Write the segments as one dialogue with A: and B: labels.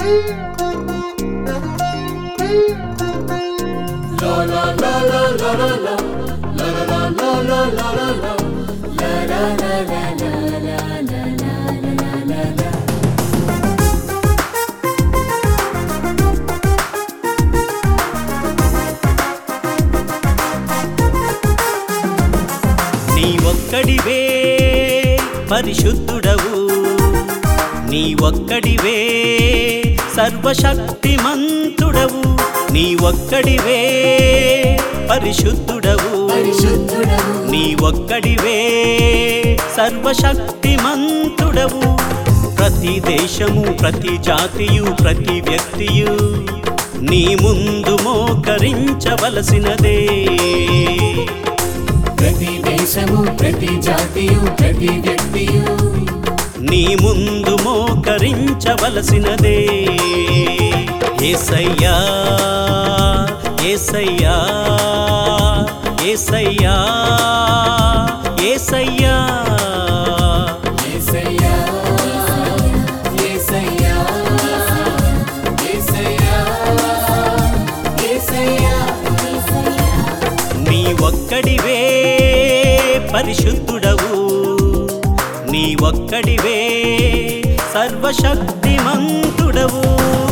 A: నీ ఒక్కడివే పరిశుద్ధుడవు నీ ఒక్కడివే సర్వశక్తిమంతుడవు నీ ఒక్కడివే పరిశుద్ధుడవు
B: పరిశుద్ధుడవు
A: నీ ఒక్కడివే సర్వశక్తిమంతుడవు ప్రతి దేశము ప్రతి జాతియు ప్రతి వ్యక్తియు నీ ముందు మోకరించవలసినదే
B: ప్రతి దేశము ప్రతి జాతియు ప్రతి వ్యక్తియు
A: నీ ముందు మోకరించవలసినదే ఏసయ్యా ఏసయ్యా ఏసయ్యా ఏసయ్యా
B: యేసయ్యా యేసయ్యా యేసయ్యా యేసయ్యా
A: నీ ఒక్కడివే పరిశుద్ధుడవు నీ ఒక్కడివే సర్వశక్తిమంతుడవు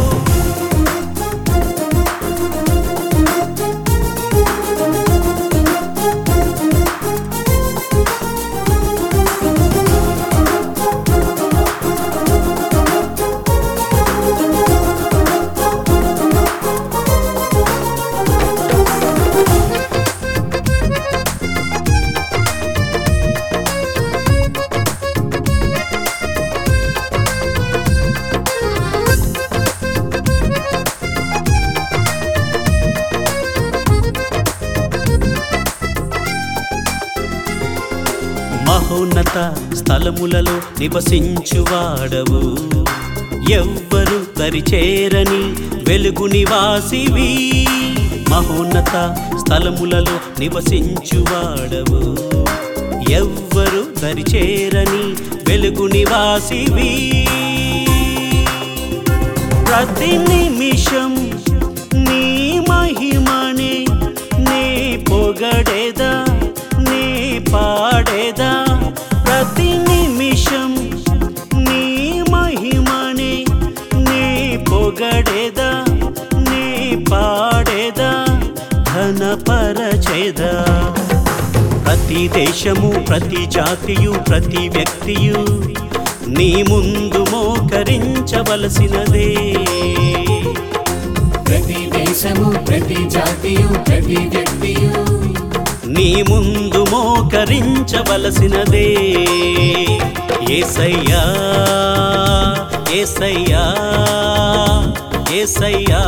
A: మహోన్నత స్థలములలో నివసించువాడవు ఎవ్వరు దరిచేరని వెలుగు నివాసివి మహోన్నత స్థలములలో నివసించువాడవు ఎవ్వరు దరిచేరని వెలుగు నివాసివి ప్రతి నిమిషం నీ మహిమనే నే పొగడేదా నే పాడేదా ప్రతి నిమిషం నీ మహిమనే నే పొగడేదా నే పాడేదా ఘనపరచేదా ప్రతి దేశము ప్రతి జాతియు ప్రతి వ్యక్తియు నీ ముందు మోకరించవలసినదే
B: ప్రతి దేశము ప్రతి జాతియు ప్రతి వ్యక్తియు
A: నీ ముందు మోకరించవలసినదే ఏసయ్యా ఏసయ్యా ఏసయ్యా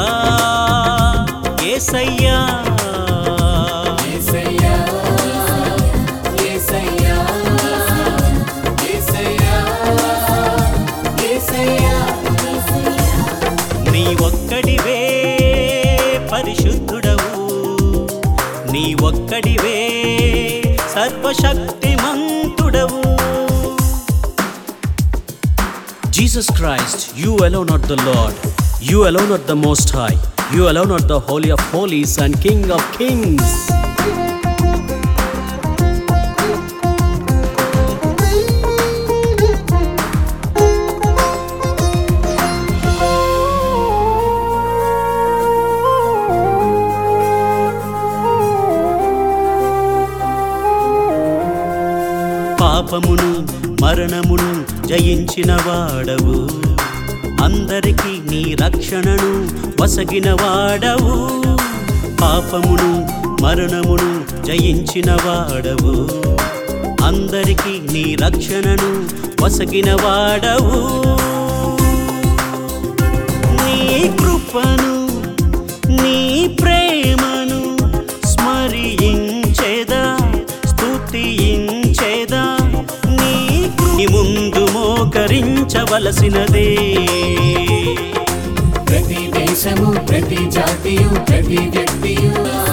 A: ఏసయ్యా
B: యేసయ్యా యేసయ్యా యేసయ్యా యేసయ్యా
A: నీ ఒక్కడివే పరిశుద్ధుడవు నీ ఒక్కడివే సర్వశక్తిమంతుడవు Jesus Christ, you alone are the Lord. You alone are the Most High. You alone are the Holy of Holies and King of Kings. పాపమును మరణమును జయించిన వాడవు అందరికీ నీ రక్షణను వసగిన వాడవు పాపమును మరణమును జయించిన వాడవు అందరికీ నీ రక్షణను వసగిన వాడవు నీ కృపను నీ ప్రేమను స్మరించేదా స్తుతించేదా నీ కృ- నీ ముందు మోకరించవలసినదే
B: ప్రతి దేశము ప్రతి జాతియు ప్రతి వ్యక్తియు